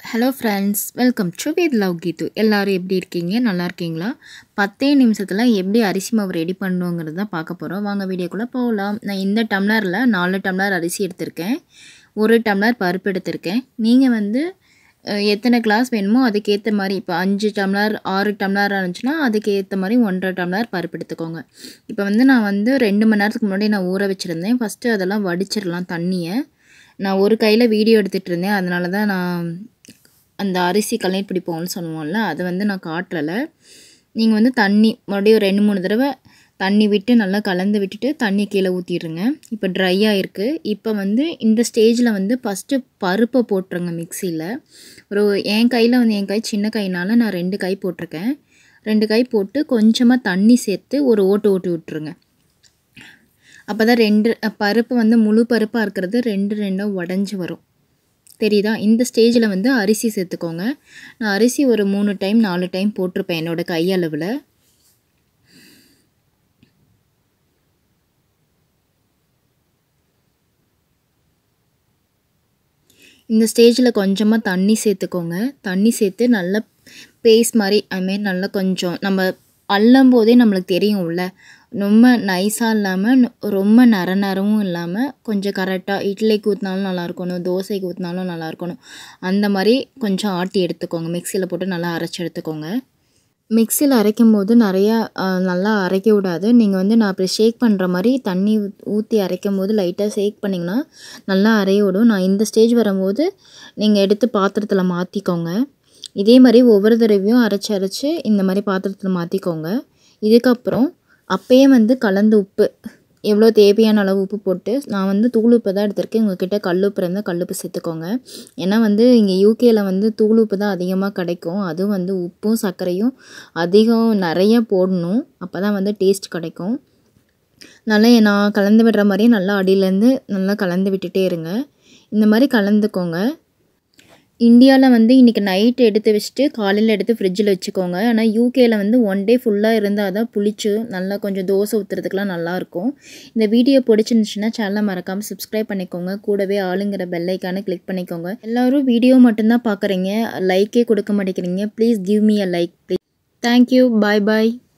hello friends welcome to with love Geethu எல்லோரும் எப்படி இருக்கீங்க நல்லா இருக்கீங்களா பத்தே நிமிஷத்தில் எப்படி அரிசி மாவு ரெடி பண்ணுவோங்கிறது தான் பார்க்க போகிறோம் வாங்க வீடியோக்குள்ளே போகலாம் நான் இந்த டம்ளரில் நாலு டம்ளர் அரிசி எடுத்திருக்கேன் ஒரு டம்ளர் பருப்பு எடுத்திருக்கேன் நீங்கள் வந்து அஹ், எத்தனை கிளாஸ் வேணுமோ அதுக்கேற்ற மாதிரி இப்போ அஞ்சு டம்ளர் ஆறு டம்ளர் இருந்துச்சுன்னா அதுக்கேற்ற மாதிரி ஒன்றரை டம்ளர் பருப்பு எடுத்துக்கோங்க இப்போ வந்து நான் வந்து ரெண்டு மணி நேரத்துக்கு முன்னாடி நான் ஊற வச்சுருந்தேன் ஃபஸ்ட்டு அதெல்லாம் வடிச்சிடலாம் தண்ணியை நான் ஒரு கையில் வீடியோ எடுத்துகிட்டு இருந்தேன் அதனால தான் நான் அந்த அரிசி கல்நீர் பிடிப்போம்னு சொல்லுவோம்ல அதை வந்து நான் காட்டலை நீங்கள் வந்து தண்ணி மறுபடியும் ஒரு ரெண்டு மூணு தடவை தண்ணி விட்டு நல்லா கலந்து விட்டுட்டு தண்ணி கீழே ஊற்றிடுங்க இப்போ ட்ரை ஆகிருக்கு இப்போ வந்து இந்த ஸ்டேஜில் வந்து ஃபஸ்ட்டு பருப்பை போட்டுருங்க மிக்சியில் ஒரு என் கையில் வந்து என் கை சின்ன கைனால நான் ரெண்டு கை போட்டிருக்கேன் ரெண்டு கை போட்டு கொஞ்சமாக தண்ணி சேர்த்து ஒரு ஓட்டு ஓட்டி விட்டுருங்க அப்போ தான் ரெண்டு அஹ், பருப்பு வந்து முழு பருப்பாக இருக்கிறது ரெண்டு ரெண்டாக உடஞ்சி வரும் தெரியுதா இந்த ஸ்டேஜில் வந்து அரிசி சேர்த்துக்கோங்க நான் அரிசி ஒரு மூணு டைம் நாலு டைம் போட்டிருப்பேன் என்னோட கையளவில் இந்த ஸ்டேஜில் கொஞ்சமாக தண்ணி சேர்த்துக்கோங்க தண்ணி சேர்த்து நல்லா பேஸ்ட் மாதிரி அதுமாரி நல்லா கொஞ்சம் நம்ம அள்ளும் போதே நம்மளுக்கு தெரியும்ல ரொம்ப நைஸாக இல்லாமல் ரொம்ப நர நரவும் இல்லாமல் கொஞ்சம் கரெக்டாக இட்லிக்கு ஊற்றினாலும் நல்லா இருக்கணும் தோசைக்கு ஊற்றினாலும் நல்லா இருக்கணும் அந்த மாதிரி கொஞ்சம் ஆட்டி எடுத்துக்கோங்க மிக்சியில் போட்டு நல்லா அரைச்சி எடுத்துக்கோங்க மிக்சியில் அரைக்கும் போது நிறையா அஹ், நல்லா அரைக்க விடாது நீங்கள் வந்து நான் அப்படி ஷேக் பண்ணுற மாதிரி தண்ணி ஊற்றி அரைக்கும் போது லைட்டாக ஷேக் பண்ணிங்கன்னா நல்லா அரைய விடும் நான் இந்த ஸ்டேஜ் வரும்போது நீங்கள் எடுத்து பாத்திரத்தில் மாற்றிக்கோங்க இதே மாதிரி ஒவ்வொரு தடவையும் அரைச்சி அரைச்சி இந்த மாதிரி பாத்திரத்தில் மாற்றிக்கோங்க இதுக்கப்புறம் அப்பயே வந்து கலந்து உப்பு எவ்வளோ தேவையான அளவு உப்பு போட்டு நான் வந்து தூள் உப்பு தான் எடுத்திருக்கேன் உங்ககிட்ட கல் உப்பு இருந்தால் கல் உப்பு சேர்த்துக்கோங்க ஏன்னா வந்து இங்கே யூகேயில் வந்து தூள் உப்பு தான் அதிகமாக கிடைக்கும் அதுவும் வந்து உப்பும் சர்க்கரையும் அதிகம் நிறைய போடணும் அப்போ தான் வந்து டேஸ்ட் கிடைக்கும் நல்லா நான் கலந்து விடுற மாதிரியே நல்லா அடியிலேருந்து நல்லா கலந்து விட்டுட்டே இருங்க இந்த மாதிரி கலந்துக்கோங்க இந்தியாவில் வந்து இன்றைக்கி நைட்டு எடுத்து வச்சுட்டு காலையில் எடுத்து ஃப்ரிட்ஜில் வச்சுக்கோங்க ஆனால் யூகேயில் வந்து ஒன் டே ஃபுல்லாக இருந்தால் தான் புளிச்சு நல்லா கொஞ்சம் தோசை ஊற்றுறதுக்குலாம் நல்லாயிருக்கும் இந்த வீடியோ பிடிச்சிருந்துச்சுன்னா சேனலை மறக்காமல் சப்ஸ்கிரைப் பண்ணிக்கோங்க கூடவே ஆளுங்கிற பெல்லைக்கான கிளிக் பண்ணிக்கோங்க எல்லோரும் வீடியோ மட்டும்தான் பார்க்குறீங்க லைக்கே கொடுக்க மாட்டேங்கிறீங்க please give me a like please thank you bye bye